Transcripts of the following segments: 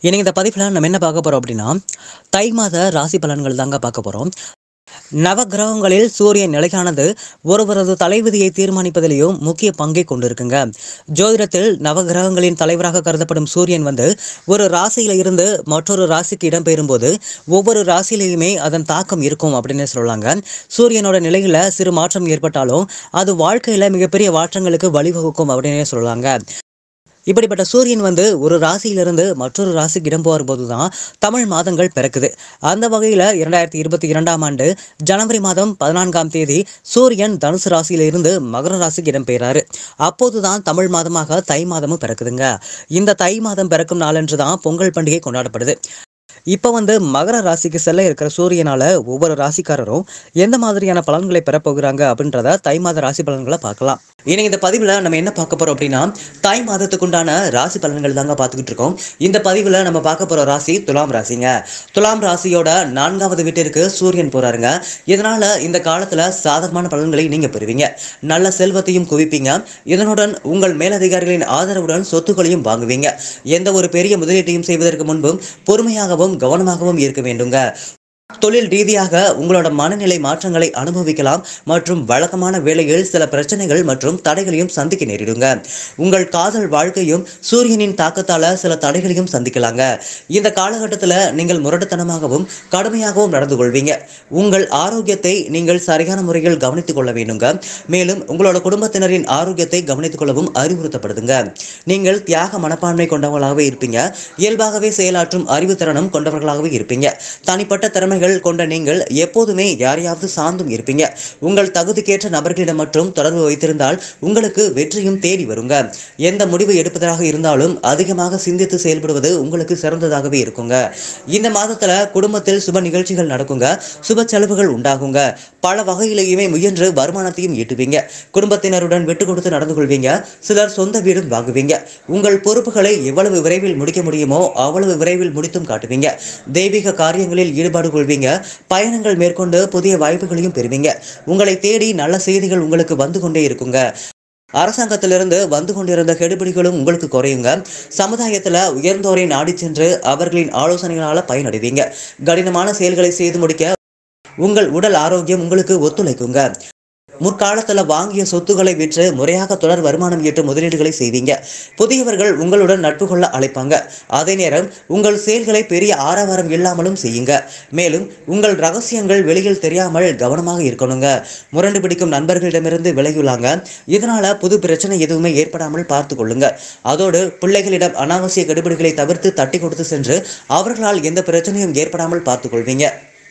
இன்னைக்கு இந்த பதிவில் நம்ம என்ன பார்க்க போகிறோம் அப்படின்னா தை மாத ராசி பலன்கள் தாங்க பார்க்க போகிறோம் நவகிரகங்களில் சூரியன் நிலையானது ஒருவரது தலைவிதியை தீர்மானிப்பதிலேயும் முக்கிய பங்கை கொண்டிருக்குங்க ஜோதிடத்தில் நவகிரகங்களின் தலைவராக கருதப்படும் சூரியன் வந்து ஒரு ராசியில இருந்து மற்றொரு ராசிக்கு இடம்பெயரும்போது ஒவ்வொரு ராசியிலையுமே அதன் தாக்கம் இருக்கும் அப்படின்னு சொல்லலாங்க சூரியனோட நிலையில சிறு மாற்றம் ஏற்பட்டாலும் அது வாழ்க்கையில மிகப்பெரிய மாற்றங்களுக்கு வழிவகுக்கும் அப்படின்னே சொல்லலாங்க இப்படிப்பட்ட சூரியன் வந்து ஒரு ராசியிலிருந்து மற்றொரு ராசிக்கு இடம் போகும்போது தான் தமிழ் மாதங்கள் பிறக்குது அந்த வகையில் இரண்டாயிரத்தி இருபத்தி இரண்டாம் ஆண்டு ஜனவரி மாதம் பதினான்காம் தேதி சூரியன் தனுசு ராசியிலிருந்து மகர ராசிக்கு இடம் பெயராரு அப்போதுதான் தமிழ் மாதமாக தை மாதமும் பிறக்குதுங்க இந்த தை மாதம் பிறக்கும் நாளன்று தான் பொங்கல் பண்டிகை கொண்டாடப்படுது இப்போ வந்து மகர ராசிக்கு செல்ல இருக்கிற சூரியனால ஒவ்வொரு ராசிக்காரரும் எந்த மாதிரியான பலன்களை பெறப் போகிறாங்க அப்படின்றத தை மாத ராசி பலன்களை பார்க்கலாம் இன்னைக்கு இந்த பதிவில் நம்ம என்ன பார்க்க போறோம் அப்படின்னா தை மாதத்துக்குண்டான ராசி பலன்கள் தாங்க பார்த்துக்கிட்டு இருக்கோம் இந்த பதிவில் நம்ம பார்க்க போற ராசி துலாம் ராசிங்க துலாம் ராசியோட நான்காவது வீட்டிற்கு சூரியன் போறாருங்க இதனால இந்த காலத்துல சாதகமான பலன்களை நீங்க பெறுவீங்க நல்ல செல்வத்தையும் குவிப்பீங்க இதனுடன் உங்கள் மேலதிகாரிகளின் ஆதரவுடன் சொத்துக்களையும் வாங்குவீங்க எந்த ஒரு பெரிய முதலீட்டையும் செய்வதற்கு முன்பும் பொறுமையாகவும் கவனமாகவும் இருக்க வேண்டுங்க தொழில் ரீதியாக உங்களோட மனநிலை மாற்றங்களை அனுபவிக்கலாம் மற்றும் வழக்கமான வேலையில் சில பிரச்சனைகள் மற்றும் தடைகளையும் சந்திக்க நேரிடுங்க உங்கள் காதல் வாழ்க்கையும் சூரியனின் தாக்கத்தால சில தடைகளையும் சந்திக்கலாங்க இந்த காலகட்டத்தில் நீங்கள் முரட்டுத்தனமாகவும் கடுமையாகவும் நடந்து கொள்வீங்க உங்கள் ஆரோக்கியத்தை நீங்கள் சரியான முறையில் கவனித்துக் கொள்ள வேண்டுங்க மேலும் உங்களோட குடும்பத்தினரின் ஆரோக்கியத்தை கவனித்துக் கொள்ளவும் அறிவுறுத்தப்படுதுங்க நீங்கள் தியாக மனப்பான்மை கொண்டவர்களாகவே இருப்பீங்க இயல்பாகவே செயலாற்றும் அறிவுத்திறனும் கொண்டவர்களாகவே இருப்பீங்க தனிப்பட்ட திறமைகள் கொண்ட நீங்கள் எப்போதுமே யாரையாவது சார்ந்தும் இருப்பீங்க உங்கள் தகுதிக்கேற்ற நபர்களிடம் மற்றும் தொடர்பு வைத்திருந்தால் உங்களுக்கு வெற்றியும் தேடி வருங்க எந்த முடிவு எடுப்பதாக இருந்தாலும் அதிகமாக சிந்தித்து செயல்படுவது உங்களுக்கு சிறந்ததாகவே இருக்குங்க இந்த மாதத்துல குடும்பத்தில் சுப நிகழ்ச்சிகள் நடக்குங்க சுப செலவுகள் உண்டாகுங்க பல வகையிலேயுமே முயன்று வருமானத்தையும் ஈட்டுவீங்க குடும்பத்தினருடன் விட்டு கொடுத்து நடந்து கொள்வீங்க சிலர் சொந்த வீடும் வாங்குவீங்க உங்கள் பொறுப்புகளை எவ்வளவு விரைவில் முடிக்க முடியுமோ அவ்வளவு விரைவில் முடித்தும் காட்டுவீங்க தெய்வீக காரியங்களில் ஈடுபாடு கொள்வீங்க பயணங்கள் மேற்கொண்டு புதிய வாய்ப்புகளையும் பெறுவீங்க உங்களை தேடி நல்ல செய்திகள் உங்களுக்கு வந்து கொண்டே இருக்குங்க அரசாங்கத்திலிருந்து வந்து கொண்டிருந்த கெடுபிடிகளும் உங்களுக்கு குறையுங்க சமுதாயத்துல உயர்ந்தோரை நாடி சென்று அவர்களின் ஆலோசனைகளால பயனடைவீங்க கடினமான செயல்களை செய்து முடிக்க உங்கள் உடல் ஆரோக்கியம் உங்களுக்கு ஒத்துழைக்குங்க முற்காலத்துல வாங்கிய சொத்துக்களை விற்று முறையாக தொடர் வருமானம் ஈட்டும் முதலீடுகளை செய்வீங்க புதியவர்கள் உங்களுடன் நட்பு கொள்ள அழைப்பாங்க அதே நேரம் உங்கள் செயல்களை பெரிய ஆரவாரம் இல்லாமலும் செய்யுங்க மேலும் உங்கள் ரகசியங்கள் வெளியில் தெரியாமல் கவனமாக இருக்கணுங்க முரண்டு பிடிக்கும் நண்பர்களிடமிருந்து விலகியுள்ளாங்க இதனால புது பிரச்சனை எதுவுமே ஏற்படாமல் பார்த்து கொள்ளுங்க அதோடு பிள்ளைகளிடம் அனாவசிய கெடுபிடிகளை தவிர்த்து தட்டி கொடுத்து சென்று அவர்களால் எந்த பிரச்சனையும் ஏற்படாமல் பார்த்துக் கொள்வீங்க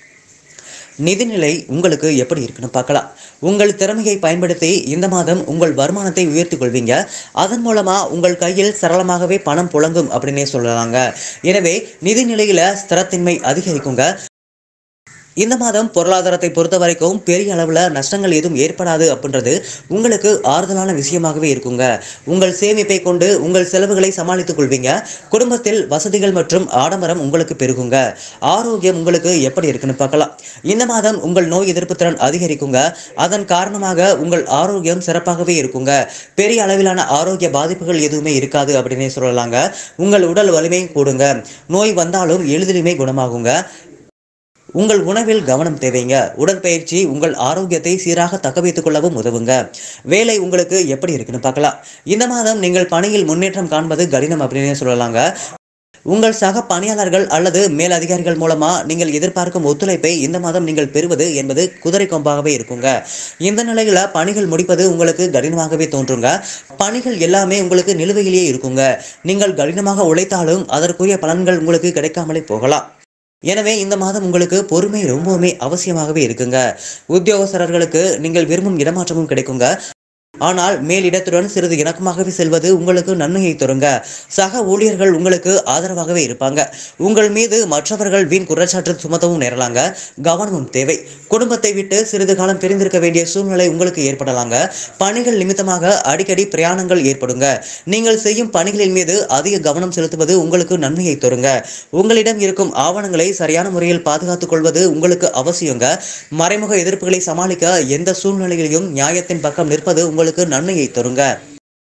நிதிநிலை உங்களுக்கு எப்படி இருக்குன்னு பார்க்கலாம் உங்கள் திறமையை பயன்படுத்தி இந்த மாதம் உங்கள் வருமானத்தை உயர்த்திக் கொள்வீங்க அதன் மூலமா உங்கள் கையில் சரளமாகவே பணம் புழங்கும் அப்படின்னே சொல்லலாங்க எனவே நிதிநிலையில ஸ்திரத்தன்மை அதிகரிக்குங்க இந்த மாதம் பொருளாதாரத்தை பொறுத்த வரைக்கும் பெரிய அளவில் நஷ்டங்கள் எதுவும் ஏற்படாது அப்படின்றது உங்களுக்கு ஆறுதலான விஷயமாகவே இருக்குங்க உங்கள் சேமிப்பை கொண்டு உங்கள் செலவுகளை சமாளித்துக் கொள்வீங்க குடும்பத்தில் வசதிகள் மற்றும் ஆடம்பரம் உங்களுக்கு பெருகுங்க ஆரோக்கியம் உங்களுக்கு எப்படி இருக்குன்னு பார்க்கலாம் இந்த மாதம் உங்கள் நோய் எதிர்ப்பு திறன் அதிகரிக்குங்க அதன் காரணமாக உங்கள் ஆரோக்கியம் சிறப்பாகவே இருக்குங்க பெரிய அளவிலான ஆரோக்கிய பாதிப்புகள் எதுவுமே இருக்காது அப்படின்னே சொல்லலாங்க உங்கள் உடல் வலிமை கூடுங்க நோய் வந்தாலும் எளிதிலுமே குணமாகுங்க உங்கள் உணவில் கவனம் தேவைங்க உடற்பயிற்சி உங்கள் ஆரோக்கியத்தை சீராக தக்க வைத்துக் கொள்ளவும் உதவுங்க வேலை உங்களுக்கு எப்படி இருக்குன்னு பார்க்கலாம் இந்த மாதம் நீங்கள் பணியில் முன்னேற்றம் காண்பது கடினம் அப்படின்னு சொல்லலாங்க உங்கள் சக பணியாளர்கள் அல்லது மேல் அதிகாரிகள் மூலமா நீங்கள் எதிர்பார்க்கும் ஒத்துழைப்பை இந்த மாதம் நீங்கள் பெறுவது என்பது குதிரை கொம்பாகவே இருக்குங்க இந்த நிலையில பணிகள் முடிப்பது உங்களுக்கு கடினமாகவே தோன்றுங்க பணிகள் எல்லாமே உங்களுக்கு நிலுவையிலேயே இருக்குங்க நீங்கள் கடினமாக உழைத்தாலும் அதற்குரிய பலன்கள் உங்களுக்கு கிடைக்காமலே போகலாம் எனவே இந்த மாதம் உங்களுக்கு பொறுமை ரொம்பவுமே அவசியமாகவே இருக்குங்க உத்தியோகஸ்தரர்களுக்கு நீங்கள் விரும்பும் இடமாற்றமும் கிடைக்குங்க ஆனால் மேலிடத்துடன் சிறிது இணக்கமாகவே செல்வது உங்களுக்கு நன்மையை தருங்க சக ஊழியர்கள் உங்களுக்கு ஆதரவாகவே இருப்பாங்க உங்கள் மீது மற்றவர்கள் வீண் குற்றச்சாட்டு சுமத்தவும் நேரலாங்க கவனமும் தேவை குடும்பத்தை விட்டு சிறிது காலம் பிரிந்திருக்க வேண்டிய சூழ்நிலை உங்களுக்கு ஏற்படலாங்க பணிகள் நிமித்தமாக அடிக்கடி பிரயாணங்கள் ஏற்படுங்க நீங்கள் செய்யும் பணிகளின் மீது அதிக கவனம் செலுத்துவது உங்களுக்கு நன்மையை தருங்க உங்களிடம் இருக்கும் ஆவணங்களை சரியான முறையில் பாதுகாத்துக் கொள்வது உங்களுக்கு அவசியங்க மறைமுக எதிர்ப்புகளை சமாளிக்க எந்த சூழ்நிலையிலும் நியாயத்தின் பக்கம் நிற்பது உங்களுக்கு நன்மையை தருங்க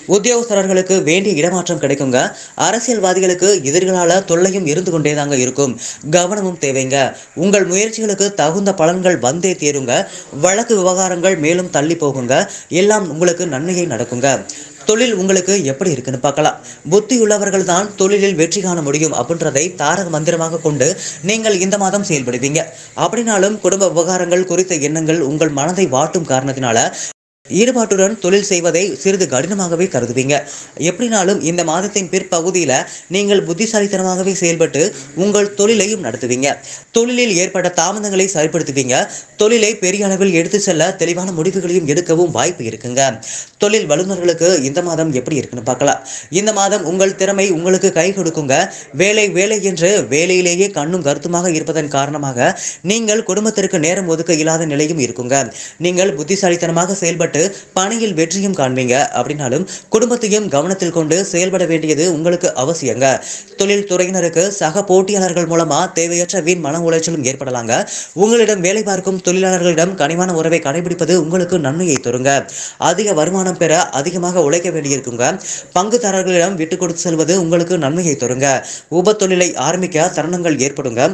உத்தியோகஸ்தரர்களுக்கு வேண்டிய இடமாற்றம் கிடைக்குங்க அரசியல்வாதிகளுக்கு எதிர்களால தொல்லையும் இருந்து கொண்டேதாங்க இருக்கும் கவனமும் தேவைங்க உங்கள் முயற்சிகளுக்கு தகுந்த பலன்கள் வந்தே தீருங்க வழக்கு விவகாரங்கள் மேலும் தள்ளி போகுங்க எல்லாம் உங்களுக்கு நன்மையை நடக்குங்க தொழில் உங்களுக்கு எப்படி இருக்குன்னு பார்க்கலாம் புத்தியுள்ளவர்கள் தான் தொழிலில் வெற்றி காண முடியும் அப்படின்றதை தாரக மந்திரமாக கொண்டு நீங்கள் இந்த மாதம் செயல்படுவீங்க அப்படின்னாலும் குடும்ப விவகாரங்கள் குறித்த எண்ணங்கள் உங்கள் மனதை வாட்டும் காரணத்தினால ஈடுபாட்டுடன் தொழில் செய்வதை சிறிது கடினமாகவே கருதுவீங்க எப்படினாலும் இந்த மாதத்தின் பிற்பகுதியில் நீங்கள் புத்திசாலித்தனமாகவே செயல்பட்டு உங்கள் தொழிலையும் நடத்துவீங்க தொழிலில் ஏற்பட்ட தாமதங்களை சரிப்படுத்துவீங்க தொழிலை பெரிய அளவில் எடுத்து செல்ல தெளிவான முடிவுகளையும் எடுக்கவும் வாய்ப்பு இருக்குங்க தொழில் வல்லுநர்களுக்கு இந்த மாதம் எப்படி இருக்குன்னு பார்க்கலாம் இந்த மாதம் உங்கள் திறமை உங்களுக்கு கை கொடுக்குங்க வேலை வேலை என்று வேலையிலேயே கண்ணும் கருத்துமாக இருப்பதன் காரணமாக நீங்கள் குடும்பத்திற்கு நேரம் ஒதுக்க இல்லாத நிலையும் இருக்குங்க நீங்கள் புத்திசாலித்தனமாக செயல்பட்டு பணியில் வெற்றியும் காண்பீங்க அப்படின்னாலும் குடும்பத்தையும் கவனத்தில் கொண்டு செயல்பட வேண்டியது உங்களுக்கு அவசியங்க தொழில் துறையினருக்கு சக போட்டியாளர்கள் மூலமா தேவையற்ற வீண் மன உளைச்சலும் ஏற்படலாங்க உங்களிடம் வேலை பார்க்கும் தொழிலாளர்களிடம் கனிவான உறவை கடைபிடிப்பது உங்களுக்கு நன்மையை தருங்க அதிக வருமானம் பெற அதிகமாக உழைக்க வேண்டியிருக்குங்க பங்குதாரர்களிடம் விட்டு கொடுத்து செல்வது உங்களுக்கு நன்மையை தருங்க உப தொழிலை ஆரம்பிக்க தருணங்கள் ஏற்படுங்க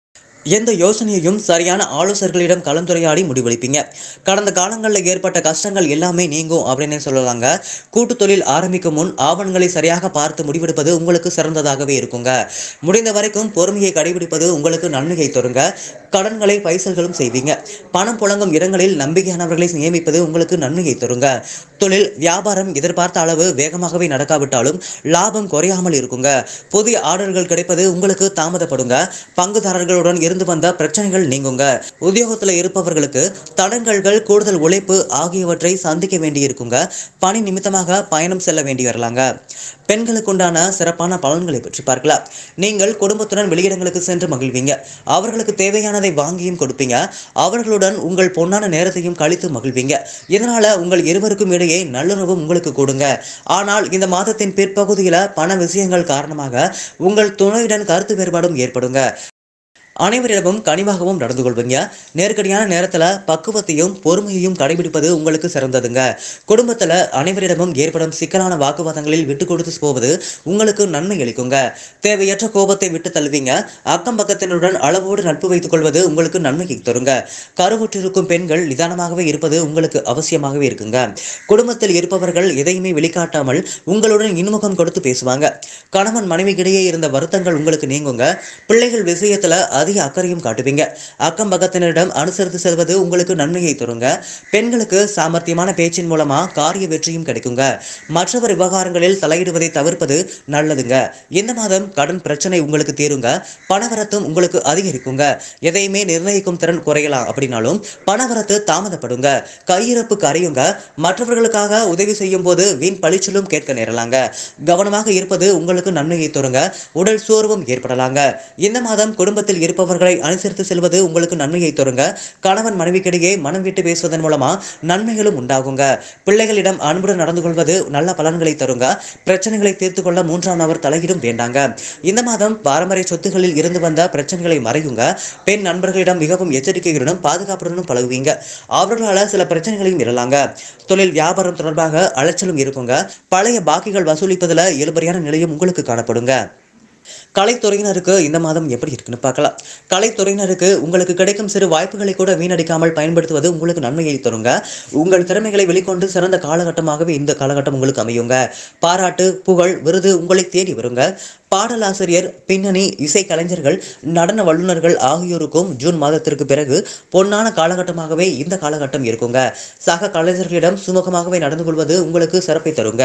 எந்த யோசனையையும் சரியான ஆலோசகர்களிடம் கலந்துரையாடி முடிவெடுப்பீங்க கடந்த காலங்களில் ஏற்பட்ட கஷ்டங்கள் எல்லாமே நீங்கும் அப்படின்னு சொல்லலாங்க கூட்டு தொழில் ஆரம்பிக்கும் முன் ஆவணங்களை சரியாக பார்த்து முடிவெடுப்பது உங்களுக்கு சிறந்ததாகவே இருக்குங்க முடிந்த வரைக்கும் பொறுமையை கடைபிடிப்பது உங்களுக்கு நன்மையை தருங்க கடன்களை பைசல்களும் செய்வீங்க பணம் புழங்கும் இடங்களில் நம்பிக்கையானவர்களை நியமிப்பது உங்களுக்கு நன்மையை தருங்க தொழில் வியாபாரம் எதிர்பார்த்த அளவு வேகமாகவே நடக்காவிட்டாலும் லாபம் குறையாமல் இருக்குங்க புதிய ஆர்டர்கள் கிடைப்பது உங்களுக்கு தாமதப்படுங்க பங்குதாரர்களுடன் இருந்து வந்த பிரச்சனைகள் நீங்குங்க உத்தியோகத்தில் இருப்பவர்களுக்கு தடங்கல்கள் கூடுதல் உழைப்பு ஆகியவற்றை சந்திக்க வேண்டியிருக்குங்க பணி நிமித்தமாக பயணம் செல்ல வேண்டி வரலாங்க பெண்களுக்குண்டான சிறப்பான பலன்களை பற்றி பார்க்கலாம் நீங்கள் குடும்பத்துடன் வெளியிடங்களுக்கு சென்று மகிழ்வீங்க அவர்களுக்கு தேவையானதை வாங்கியும் கொடுப்பீங்க அவர்களுடன் உங்கள் பொன்னான நேரத்தையும் கழித்து மகிழ்வீங்க இதனால உங்கள் இருவருக்கும் இடையே நல்லுறவு உங்களுக்கு கொடுங்க ஆனால் இந்த மாதத்தின் பிற்பகுதியில் பண விஷயங்கள் காரணமாக உங்கள் துணையுடன் கருத்து வேறுபாடும் ஏற்படுங்க அனைவரிடமும் கனிவாகவும் நடந்து கொள்வீங்க நெருக்கடியான நேரத்தில் பக்குவத்தையும் பொறுமையையும் கடைபிடிப்பது உங்களுக்கு சிறந்ததுங்க குடும்பத்தில் அனைவரிடமும் ஏற்படும் சிக்கலான வாக்குவாதங்களில் விட்டு கொடுத்து போவது உங்களுக்கு நன்மை அளிக்குங்க தேவையற்ற கோபத்தை விட்டு தள்ளுவீங்க அக்கம் பக்கத்தினருடன் அளவோடு நட்பு வைத்துக் கொள்வது உங்களுக்கு நன்மையை தருங்க கருவுற்றிருக்கும் பெண்கள் நிதானமாகவே இருப்பது உங்களுக்கு அவசியமாகவே இருக்குங்க குடும்பத்தில் இருப்பவர்கள் எதையுமே வெளிக்காட்டாமல் உங்களுடன் இன்முகம் கொடுத்து பேசுவாங்க கணவன் மனைவிக்கிடையே இருந்த வருத்தங்கள் உங்களுக்கு நீங்குங்க பிள்ளைகள் விஷயத்துல அதிக அக்கறையும் காட்டுவீங்க அக்கம் பக்கத்தினரிடம் அனுசரித்து செல்வது உங்களுக்கு நன்மையை தருங்க பெண்களுக்கு சாமர்த்தியமான பேச்சின் மூலமா காரிய வெற்றியும் கிடைக்குங்க மற்றவர் விவகாரங்களில் தலையிடுவதை தவிர்ப்பது நல்லதுங்க இந்த மாதம் கடன் பிரச்சனை உங்களுக்கு தீருங்க பணவரத்தும் உங்களுக்கு அதிகரிக்குங்க எதையுமே நிர்ணயிக்கும் திறன் குறையலாம் அப்படின்னாலும் பணவரத்து தாமதப்படுங்க கையிருப்பு கரையுங்க மற்றவர்களுக்காக உதவி செய்யும் போது வீண் பழிச்சலும் கேட்க நேரலாங்க கவனமாக இருப்பது உங்களுக்கு நன்மையை தருங்க உடல் சோர்வும் ஏற்படலாங்க இந்த மாதம் குடும்பத்தில் இருப்பவர்களை அனுசரித்து செல்வது உங்களுக்கு நன்மையை தருங்க கணவன் மனைவிக்கிடையே மனம் விட்டு பேசுவதன் மூலமா நன்மைகளும் உண்டாகுங்க பிள்ளைகளிடம் அன்புடன் நடந்து கொள்வது நல்ல பலன்களை தருங்க பிரச்சனைகளை தீர்த்து கொள்ள மூன்றாம் நபர் தலையிடும் வேண்டாங்க இந்த மாதம் பாரம்பரிய சொத்துகளில் இருந்து வந்த பிரச்சனைகளை மறையுங்க பெண் நண்பர்களிடம் மிகவும் எச்சரிக்கையுடனும் பாதுகாப்புடனும் பழகுவீங்க அவர்களால சில பிரச்சனைகளையும் இடலாங்க தொழில் வியாபாரம் தொடர்பாக அலைச்சலும் இருக்குங்க பழைய பாக்கிகள் வசூலிப்பதில் இழுபறியான நிலையும் உங்களுக்கு காணப்படுங்க கலைத்துறையினருக்கு இந்த மாதம் எப்படி இருக்குன்னு பார்க்கலாம் கலைத்துறையினருக்கு உங்களுக்கு கிடைக்கும் சிறு வாய்ப்புகளை கூட வீணடிக்காமல் பயன்படுத்துவது உங்களுக்கு நன்மையை தருங்க உங்கள் திறமைகளை வெளிக்கொண்டு சிறந்த காலகட்டமாகவே இந்த காலகட்டம் உங்களுக்கு அமையுங்க பாராட்டு புகழ் விருது உங்களை தேடி வருங்க பாடலாசிரியர் பின்னணி இசை கலைஞர்கள் நடன வல்லுநர்கள் ஆகியோருக்கும் ஜூன் மாதத்திற்கு பிறகு பொன்னான காலகட்டமாகவே இந்த காலகட்டம் இருக்குங்க சக கலைஞர்களிடம் சுமூகமாகவே நடந்து கொள்வது உங்களுக்கு சிறப்பை தருங்க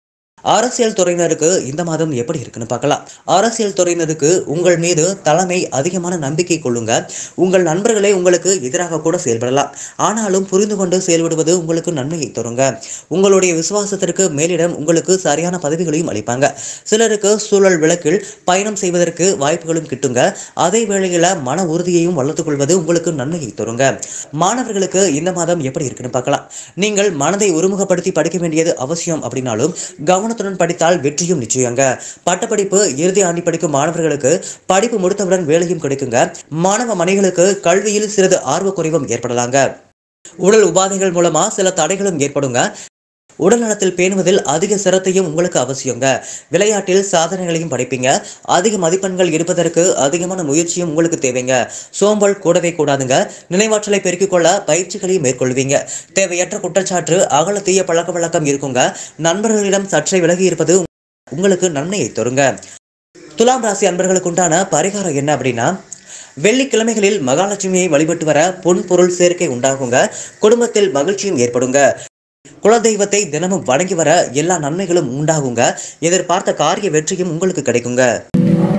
அரசியல் துறையினருக்கு இந்த மாதம் எப்படி இருக்குன்னு பார்க்கலாம் அரசியல் துறையினருக்கு உங்கள் மீது தலைமை அதிகமான நம்பிக்கை கொள்ளுங்க உங்கள் நண்பர்களே உங்களுக்கு எதிராக கூட செயல்படலாம் ஆனாலும் புரிந்து கொண்டு செயல்படுவது உங்களுக்கு நன்மையை தருங்க உங்களுடைய விசுவாசத்திற்கு மேலிடம் உங்களுக்கு சரியான பதவிகளையும் அளிப்பாங்க சிலருக்கு சூழல் விளக்கில் பயணம் செய்வதற்கு வாய்ப்புகளும் கிட்டுங்க அதே வேளையில மன உறுதியையும் வளர்த்துக் கொள்வது உங்களுக்கு நன்மையை தருங்க மாணவர்களுக்கு இந்த மாதம் எப்படி இருக்குன்னு பார்க்கலாம் நீங்கள் மனதை ஒருமுகப்படுத்தி படிக்க வேண்டியது அவசியம் அப்படின்னாலும் கவனத்துடன் படித்தால் வெற்றியும் நிச்சயங்க பட்டப்படிப்பு இறுதி ஆண்டி படிக்கும் மாணவர்களுக்கு படிப்பு முடித்தவுடன் வேலையும் கிடைக்குங்க மாணவ மணிகளுக்கு கல்வியில் சிறிது ஆர்வக்குறைவும் ஏற்படலாங்க உடல் உபாதைகள் மூலமா சில தடைகளும் ஏற்படுங்க உடல் நலத்தில் பேணுவதில் அதிக சிரத்தையும் உங்களுக்கு அவசியங்க விளையாட்டில் சாதனைகளையும் படைப்பீங்க அதிக மதிப்பெண்கள் எடுப்பதற்கு அதிகமான முயற்சியும் உங்களுக்கு தேவைங்க சோம்பல் கூடவே கூடாதுங்க நினைவாற்றலை பெருக்கிக் கொள்ள பயிற்சிகளையும் மேற்கொள்வீங்க தேவையற்ற குற்றச்சாட்டு அகல தீய பழக்க வழக்கம் இருக்குங்க நண்பர்களிடம் சற்றே விலகி இருப்பது உங்களுக்கு நன்மையை தருங்க துலாம் ராசி அன்பர்களுக்கு உண்டான பரிகாரம் என்ன அப்படின்னா வெள்ளிக்கிழமைகளில் மகாலட்சுமியை வழிபட்டு வர பொன் பொருள் சேர்க்கை உண்டாகுங்க குடும்பத்தில் மகிழ்ச்சியும் ஏற்படுங்க குலதெய்வத்தை தினமும் வணங்கி வர எல்லா நன்மைகளும் உண்டாகுங்க எதிர்பார்த்த காரிய வெற்றியும் உங்களுக்கு கிடைக்குங்க